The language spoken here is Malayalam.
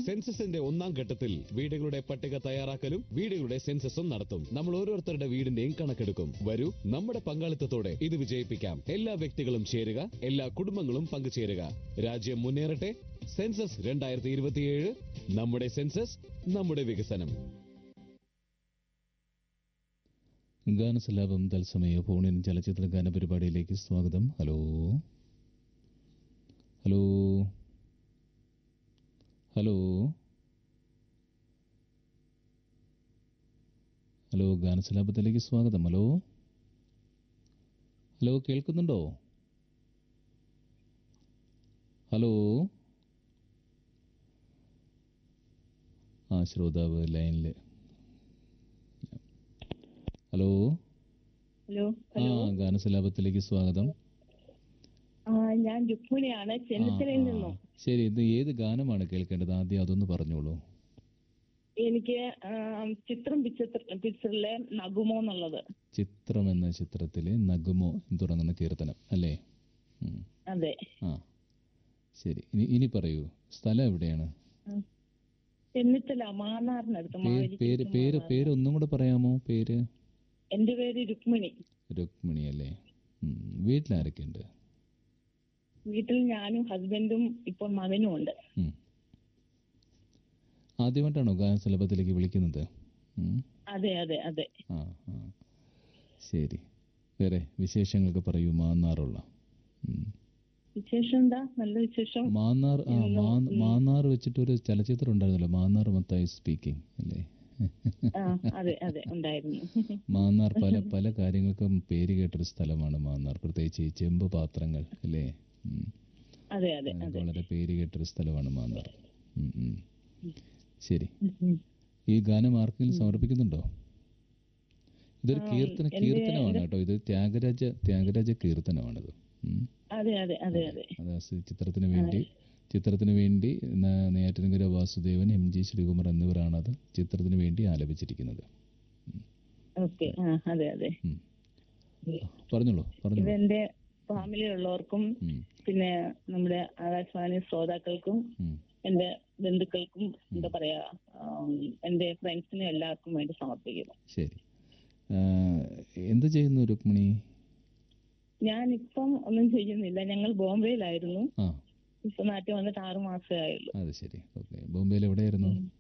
സെൻസസിന്റെ ഒന്നാം ഘട്ടത്തിൽ വീടുകളുടെ പട്ടിക തയ്യാറാക്കലും വീടുകളുടെ സെൻസസും നടത്തും നമ്മൾ ഓരോരുത്തരുടെ വീടിന്റെയും കണക്കെടുക്കും വരൂ നമ്മുടെ പങ്കാളിത്തത്തോടെ ഇത് വിജയിപ്പിക്കാം എല്ലാ വ്യക്തികളും ചേരുക എല്ലാ കുടുംബങ്ങളും പങ്കുചേരുക രാജ്യം മുന്നേറട്ടെ സെൻസസ് രണ്ടായിരത്തി ഇരുപത്തിയേഴ് നമ്മുടെ സെൻസസ് നമ്മുടെ വികസനം ഗാനസലാപം തത്സമയ ഫോണിൻ ചലച്ചിത്ര ഗാന പരിപാടിയിലേക്ക് സ്വാഗതം ഹലോ ഹലോ ഹലോ ഹലോ ഗാനസലാപത്തിലേക്ക് സ്വാഗതം ഹലോ ഹലോ കേൾക്കുന്നുണ്ടോ ഹലോ ആ ശ്രോതാവ് ലൈനിൽ ഹലോ ഹലോ ആ ഗാനസലാപത്തിലേക്ക് സ്വാഗതം ആ ഞാൻ രുക്മിണിയാണ് ആ, ചെന്നിത്തലയിൽ ആ. നിന്നും ശരി ഇത് ഏത് ഗാനമാണ് കേൾക്കേണ്ടത് ആദ്യം അതൊന്ന് പറഞ്ഞോളൂ എനിക്ക് ആ, ചിത്രം പിക്ചർ പിക്ചറിലെ നഗുമോ എന്നുള്ളത് ചിത്രം എന്ന ചിത്രത്തിലെ നഗുമോ എന്ന് തുടങ്ങുന്ന കീർത്തനം അല്ലേ ഉം. അതെ ആ ശരി ഇനി ഇനി പറയൂ സ്ഥലം എവിടെയാണ് ഉം. ചെന്നിത്തല മാന്നാറിനടുത്ത് പേര് മാവേലിക്കര പേര് പേര് മാന്നാർ. പേര് ഒന്നും കൂടെ പറയാമോ പേര് എന്റെ പേര് രുക്മിണി രുക്മിണി അല്ലേ ഉം. വീട്ടിലാരൊക്കെയുണ്ട് വീട്ടിൽ ഞാനും ഹസ്ബൻഡും ഇപ്പൊ മകനും ഉണ്ട് ഉം. ആദ്യമായിട്ടാണോ ഗാനസലാപത്തിലേക്ക് വിളിക്കുന്നത് ഉം. അതെ അതെ അതെ ആ ആ ശരി വേറെ വിശേഷങ്ങളൊക്കെ പറയൂ മാന്നാറുള്ള ഉം. വിശേഷം എന്താ നല്ല വിശേഷം മാന്നാർ ആ ഇന്നും, മാ- ഉം. മാന്നാർ വെച്ചിട്ടൊരു ചലച്ചിത്രം ഉണ്ടായിരുന്നല്ലോ മാന്നാർ മത്തായി സ്പീക്കിംഗ് അല്ലേ ആ അതെ അതെ ഉണ്ടായിരുന്നു മാന്നാർ പല പല കാര്യങ്ങൾക്കും പേര് കേട്ടൊരു സ്ഥലമാണ് മാന്നാർ പ്രത്യേകിച്ച് ഈ ചെമ്പ് പാത്രങ്ങൾ അല്ലേ ഉം. അതെ അതെ അതിനൊക്കെ അതെ വളരെ പേര് കേട്ടൊരു സ്ഥലമാണ് മാന്നാർ ഉം, ഉം. ശരി ഉം, ഉം. ഈ ഗാനം ആർക്കെങ്കിലും സമർപ്പിക്കുന്നുണ്ടോ ഇതൊരു ആ, കീർത്തന എൻ്റെ- കീർത്തനമാണ് എൻ്റെ- കേട്ടോ ഇത് ത്യാഗരാജ ത്യാഗരാജ കീർത്തനമാണിത് ഉം. അതെ അതെ അതെ അതെ അത് ആ സി- ചിത്രത്തിന് വേണ്ടി ചിത്രത്തിന് വേണ്ടി ന- നെയ്യാറ്റിൻകര വാസുദേവൻ എം ജി ശ്രീകുമാർ എന്നിവരാണ് അത് ചിത്രത്തിന് വേണ്ടി ആലപിച്ചിരിക്കുന്നത് ഓക്കെ ആ അതെ അതെ ഉം. പറഞ്ഞോളൂ പറഞ്ഞോളൂ ഇതെന്റെ ഫാമിലിയിലുള്ളവർക്കും ഉം, പിന്നെ നമ്മുടെ ആകാശവാണി ശ്രോതാക്കൾക്കും ഉം. എന്റെ ബന്ധുക്കൾക്കും എന്താ പറയാ ആം, എന്റെ ഫ്രണ്ട്സിനും എല്ലാവർക്കും വേണ്ടി സമർപ്പിക്കുന്നു ശരി ആ, എന്ത് ചെയ്യുന്നു രുക്മിണി ഞാൻ ഇപ്പം ഒന്നും ചെയ്യുന്നില്ല ഞങ്ങൾ ബോംബെയിലായിരുന്നു ആ ഇപ്പൊ നാട്ടിൽ വന്നിട്ട് ആറു മാസമേ ആയുള്ളൂ അത് ശരി ഓക്കെ ബോംബെയിൽ എവിടെയായിരുന്നു